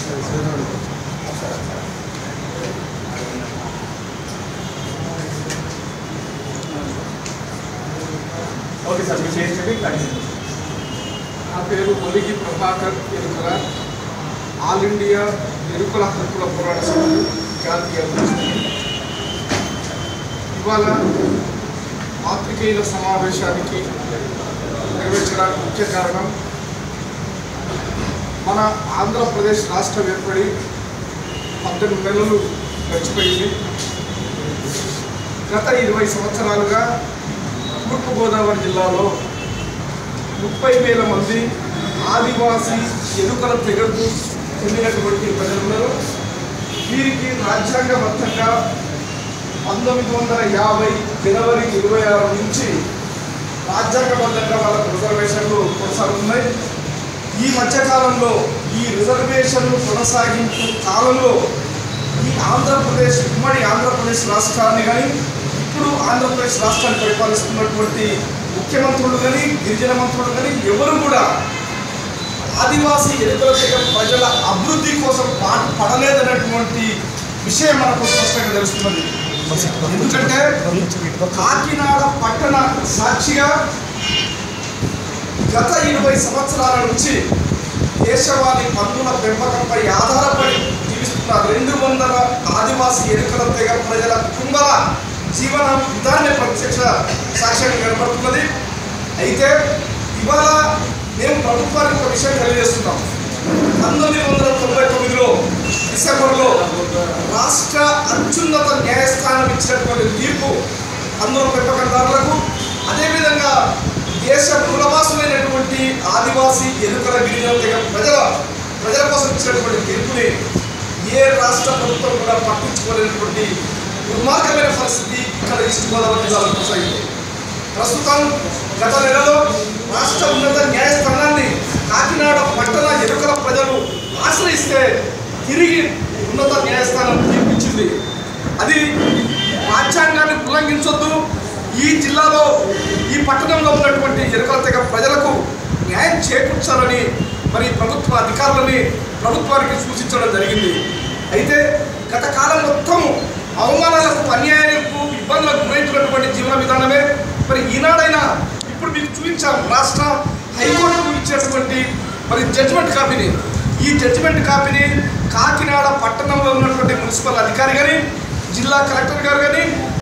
Okay sir మీరు చేసేది continue నా పేరు ఒలిగి ప్రభాకర్ ఎరుకల ఆల్ ఇండియా ఎరుకల హక్కుల పోరాట సమితి జాతీయ అధ్యక్షుడిని. ఇవాళ పాత్రికేయుల సమావేశానికి నిర్వహించడానికి ముఖ్య కారణం మన ఆంధ్రప్రదేశ్ రాష్ట్రం ఏర్పడి పద్దెనిమిది నెలలు గడిచిపోయింది గత ఇరవై సంవత్సరాలుగా తూర్పుగోదావరి జిల్లాలో ముప్పై వేల మంది ఆదివాసీ ఎరుకల తెగకు చెందినటువంటి ప్రజలున్నారు వీరికి రాజ్యాంగబద్ధంగా పంతొమ్మిది వందల యాభై జనవరి ఇరవై ఆరు నుంచి రాజ్యాంగబద్ధంగా వాళ్ళకు రిజర్వేషన్లు కొనసాగుతున్నాయి ఈ మధ్యకాలంలో ఈ రిజర్వేషన్లు కొనసాగించు కాలంలో ఈ ఆంధ్రప్రదేశ్ ఉమ్మడి ఆంధ్రప్రదేశ్ రాష్ట్రాన్ని కానీ ఇప్పుడు ఆంధ్రప్రదేశ్ రాష్ట్రాన్ని పరిపాలిస్తున్నటువంటి ముఖ్యమంత్రులు కానీ గిరిజన మంత్రులు కానీ ఎవరు కూడా ఆదివాసీ ఎరుకల తెగ ప్రజల అభివృద్ధి కోసం పాటు పడలేదన్నటువంటి విషయం మనకు స్పష్టంగా తెలుస్తున్నది ఎందుకంటే కాకినాడ పట్టణ సాక్షిగా గత ఇరవై సంవత్సరాల నుంచి దేశవాళీ పన్నుల పెంపకంపై ఆధారపడి జీవిస్తున్న రెండు వందల ఆదివాసీ ఎరుకల తెగ ప్రజల కుటుంబాల జీవన విధాన్ని ప్రత్యక్ష సాక్ష్యంగా కనబడుతున్నది అయితే ఇవాళ మేము ప్రభుత్వానికి ఒక విషయం తెలియజేస్తున్నాం పంతొమ్మిది వందల తొంభై తొమ్మిదిలో డిసెంబర్లో రాష్ట్ర అత్యున్నత న్యాయస్థానం ఇచ్చినటువంటి తీర్పు అందులో పెంపకందారులకు అదేవిధంగా దేశ మూలవాసులైనటువంటి ఆదివాసీ ఎరుకల గిరిజన తెగ ప్రజల ప్రజల కోసం ఇచ్చినటువంటి తీర్పుని ఏ రాష్ట్ర ప్రభుత్వం కూడా పట్టించుకోలేనటువంటి దుర్మార్గమైన పరిస్థితి ఇక్కడ ఈస్ట్ గోదావరి జిల్లాలో కొనసాగింది ప్రస్తుతం గత నెలలో రాష్ట్ర ఉన్నత న్యాయస్థానాన్ని కాకినాడ పట్టణ ఎరుకల ప్రజలు ఆశ్రయిస్తే తిరిగి ఉన్నత న్యాయస్థానం తీర్పిచ్చింది అది రాజ్యాంగాన్ని ఉల్లంఘించొద్దు ఈ జిల్లాలో ఈ పట్టణంలో ఉన్నటువంటి ఎరుకల తెగ ప్రజలకు న్యాయం చేకూర్చాలని మరి ప్రభుత్వ అధికారులని ప్రభుత్వానికి సూచించడం జరిగింది అయితే గత కాలం మొత్తం అవమానాలకు అన్యాయాలకు ఇబ్బందులకు గురైతున్నటువంటి జీవన విధానమే మరి ఈనాడైనా ఇప్పుడు మీకు చూపించాం రాష్ట్ర హైకోర్టు ఇచ్చినటువంటి మరి జడ్జిమెంట్ కాపీని ఈ జడ్జిమెంట్ కాపీని కాకినాడ పట్టణంలో ఉన్నటువంటి మున్సిపల్ అధికారి కానీ జిల్లా కలెక్టర్ గారు కానీ